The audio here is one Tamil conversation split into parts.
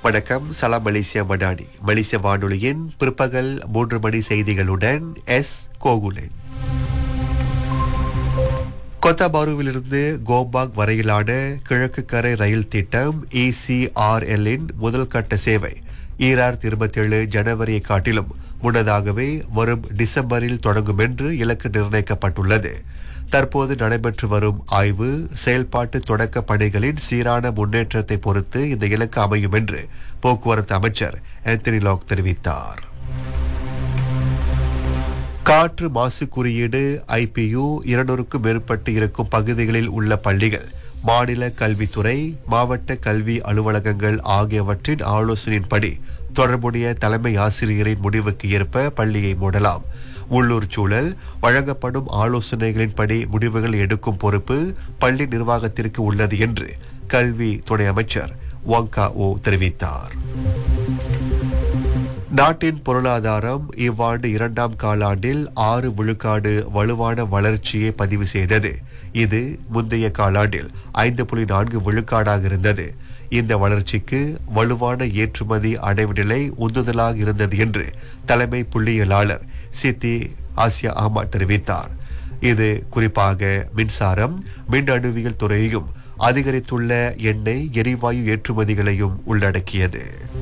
வணக்கம் சலாம் மலேசியா மடானி மலேசிய வானொலியின் பிற்பகல் மூன்று மணி செய்திகளுடன் எஸ் கோகுலன் கொத்தபாருவிலிருந்து கோபாக் வரையிலான கிழக்கு கரை ரயில் திட்டம் இசிஆர்எல்லின் முதல் கட்ட சேவை ஈராயிரத்தி இருபத்தி ஏழு ஜனவரியை காட்டிலும் முன்னதாகவே வரும் டிசம்பரில் தொடங்கும் என்று இலக்கு நிர்ணயிக்கப்பட்டுள்ளது தற்போது நடைபெற்று வரும் ஆய்வு செயல்பாட்டு தொடக்க பணிகளின் சீரான முன்னேற்றத்தை பொறுத்து இந்த இலக்கு அமையும் என்று போக்குவரத்து அமைச்சர் ஆந்தனி லாக் தெரிவித்தார் காற்று மாசு குறியீடு ஐபியு இருநூறுக்கும் மேற்பட்டு இருக்கும் பகுதிகளில் உள்ள பள்ளிகள் மாநில கல்வித்துறை மாவட்ட கல்வி அலுவலகங்கள் ஆகியவற்றின் ஆலோசனையின்படி தொடர்புடைய தலைமை ஆசிரியரின் முடிவுக்கு ஏற்ப பள்ளியை மூடலாம் உள்ளூர் சூழல் வழங்கப்படும் ஆலோசனைகளின்படி முடிவுகள் எடுக்கும் பொறுப்பு பள்ளி நிர்வாகத்திற்கு உள்ளது என்று கல்வி துணை அமைச்சர் வாங்கா ஓ தெரிவித்தார் நாட்டின் பொருளாதாரம் இவ்வாண்டு இரண்டாம் காலாண்டில் ஆறு விழுக்காடு வலுவான வளர்ச்சியை பதிவு செய்தது இது முந்தைய காலாண்டில் ஐந்து புள்ளி நான்கு விழுக்காடாக இருந்தது இந்த வளர்ச்சிக்கு வலுவான ஏற்றுமதி அடைவு நிலை உந்துதலாக இருந்தது என்று தலைமை புள்ளியியலாளர் சித்தி ஆசியா அஹ்மத் தெரிவித்தார் இது குறிப்பாக மின்சாரம் மின் அணுவியல் துறையையும் அதிகரித்துள்ள எண்ணெய் எரிவாயு ஏற்றுமதிகளையும் உள்ளடக்கியது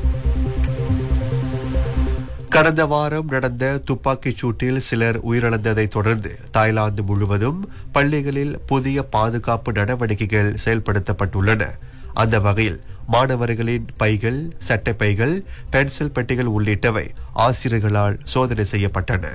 கடந்த வாரம் நடந்த துப்பாக்கிச் சூட்டில் சிலர் உயிரிழந்ததை தொடர்ந்து தாய்லாந்து முழுவதும் பள்ளிகளில் புதிய பாதுகாப்பு நடவடிக்கைகள் செயல்படுத்தப்பட்டுள்ளன அந்த வகையில் மாணவர்களின் பைகள் சட்டைப்பைகள் பென்சில் பெட்டிகள் உள்ளிட்டவை ஆசிரியர்களால் சோதனை செய்யப்பட்டன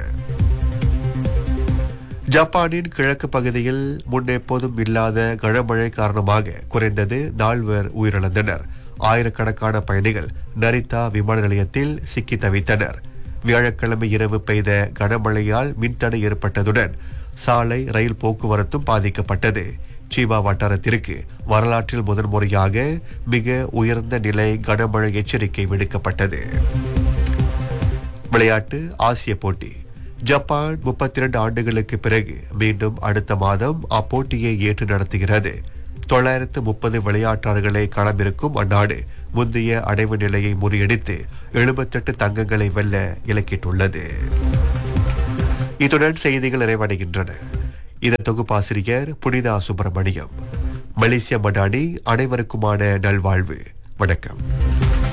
ஜப்பானின் கிழக்கு பகுதியில் முன்னெப்போதும் இல்லாத கனமழை காரணமாக குறைந்தது நால்வர் உயிரிழந்தனர் ஆயிரக்கணக்கான பயணிகள் நரிதா விமான நிலையத்தில் சிக்கி தவித்தனர் வியாழக்கிழமை இரவு பெய்த கனமழையால் மின்தடை ஏற்பட்டதுடன் சாலை ரயில் போக்குவரத்தும் பாதிக்கப்பட்டது சீபா வட்டாரத்திற்கு வரலாற்றில் முதன்முறையாக மிக உயர்ந்த நிலை கனமழை எச்சரிக்கை விடுக்கப்பட்டது விளையாட்டு ஆசிய போட்டி ஜப்பான் முப்பத்தி இரண்டு ஆண்டுகளுக்கு பிறகு மீண்டும் அடுத்த மாதம் அப்போட்டியை ஏற்று நடத்துகிறது தொள்ளாயிரத்து முப்பது விளையாட்டாளர்களை களமிருக்கும் அந்நாடு முந்தைய அடைவு நிலையை முறியடித்து எழுபத்தெட்டு தங்கங்களை வெல்ல இலக்கிட்டுள்ளது இத்துடன் செய்திகள் நிறைவடைகின்றன இதன் தொகுப்பாசிரியர் புனிதா சுப்பிரமணியம் மலேசிய மடானி அனைவருக்குமான நல்வாழ்வு வணக்கம்